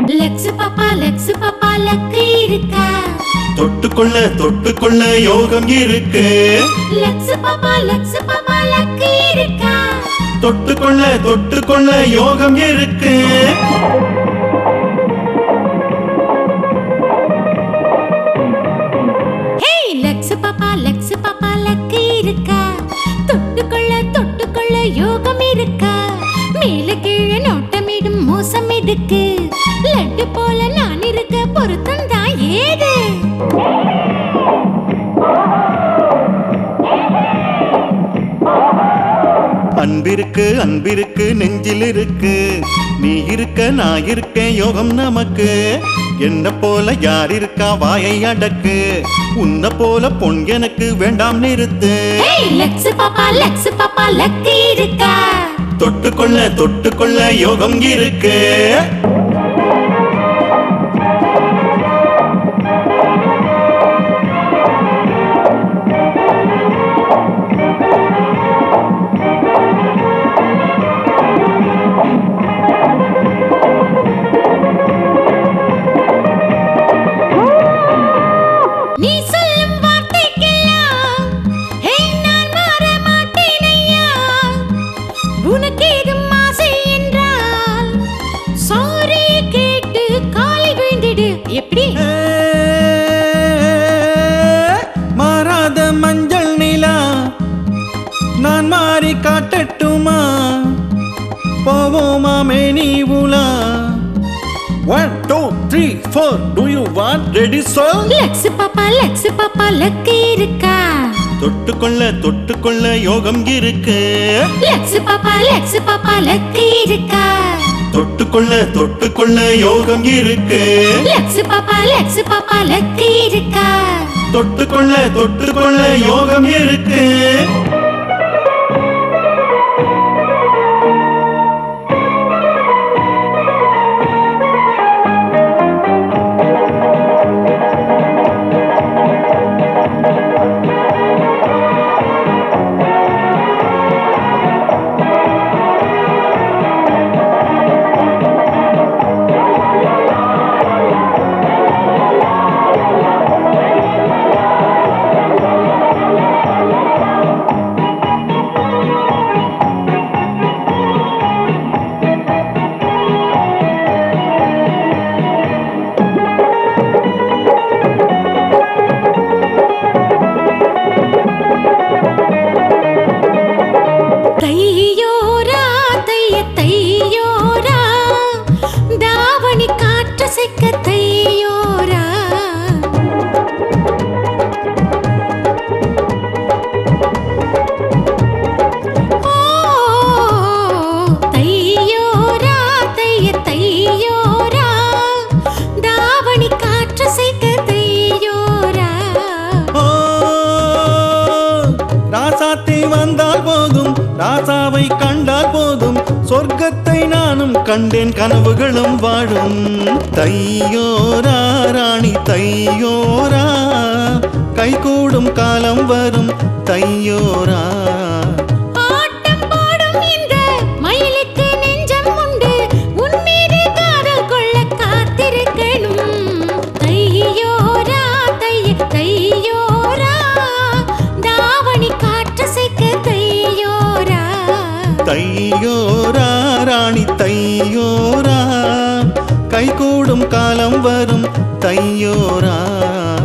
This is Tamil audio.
லெக்ஸ் பாப்பா லெக்ஸ் பாப்பா லக்கு இருக்கா தொட்டுக்கொள்ள தொட்டுக்கொள்ள யோகம் இருக்கு லெக்ஸ் பாப்பா லெக்ஸ் பாப்பா லக்கு இருக்கா தொட்டுக்கொள்ள தொட்டுக்கொள்ள யோகம் இருக்கு ஹே லெக்ஸ் பாப்பா லெக்ஸ் பாப்பா லக்கு இருக்கா தொட்டுக்கொள்ள தொட்டுக்கொள்ள யோகம் இருக்கா மேல கீழே நோட்டமிடும் மோசம் எதுக்கு லட்டு போல நான் இருக்க பொருத்தம் தான் ஏது அன்பிருக்கு அன்பிருக்கு நெஞ்சில் இருக்கு நீ இருக்க நான் இருக்கேன் யோகம் நமக்கு என்ன போல யார் இருக்கா வாயை அடக்கு உன்னை போல பொன் எனக்கு வேண்டாம் நிறுத்து ஹே லெக்ஸ் பாப்பா லெக்ஸ் பாப்பா லக்கு இருக்கா தொட்டுக்கொள்ள தொட்டுக்கொள்ள யோகம் இருக்கு நீ சொல்லும் வார்த்தைக்கெல்லாம் ஹே நான் மாற மாட்டேன் ஐயா உனக்கு ஏதும் ஆசை என்றால் சாரி கேட்டு காலை விழுந்திடு எப்படி மாறாத மஞ்சள் நிலா நான் மாறி காட்டட்டுமா போவோமா மேனி உலா one two three four do you want ready சொல் லக்ஸ் பாப்பா லக்ஸ் பாப்பா லக்கு இருக்கா தொட்டுக்கொள்ள தொட்டுக்கொள்ள யோகம் இருக்கு லக்ஸ் பாப்பா லக்ஸ் பாப்பா லக்கு இருக்கா தொட்டுக்கொள்ள தொட்டுக்கொள்ள யோகம் இருக்கு லக்ஸ் பாப்பா லக்ஸ் பாப்பா லக்கு இருக்கா தொட்டுக்கொள்ள தொட்டுக்கொள்ள யோகம் இருக்கு தையோரா தைய தையோரா தாவணி காற்று செக்க தையோரா ஓ தையோரா தைய தையோரா தாவணி காற்று செக்க தையோரா ஓ, ராசாத்தி வந்தால் போதும் ராசாவை கண்டால் போதும் சொர்க்கத்தை நானும் கண்டேன் கனவுகளும் வாழும் தையோரா ராணி தையோரா கைகூடும் காலம் வரும் தையோரா ஆட்டம் போடும் இந்த மயிலுக்கு நெஞ்சம் உண்டு உன் மீது காதல் கொள்ள காத்திருக்கணும் தையோரா தைய தையோரா தாவணி காற்று செக்க தையோரா தையோரா ராணி தையோரா கைகூடும் காலம் வரும் தையோரா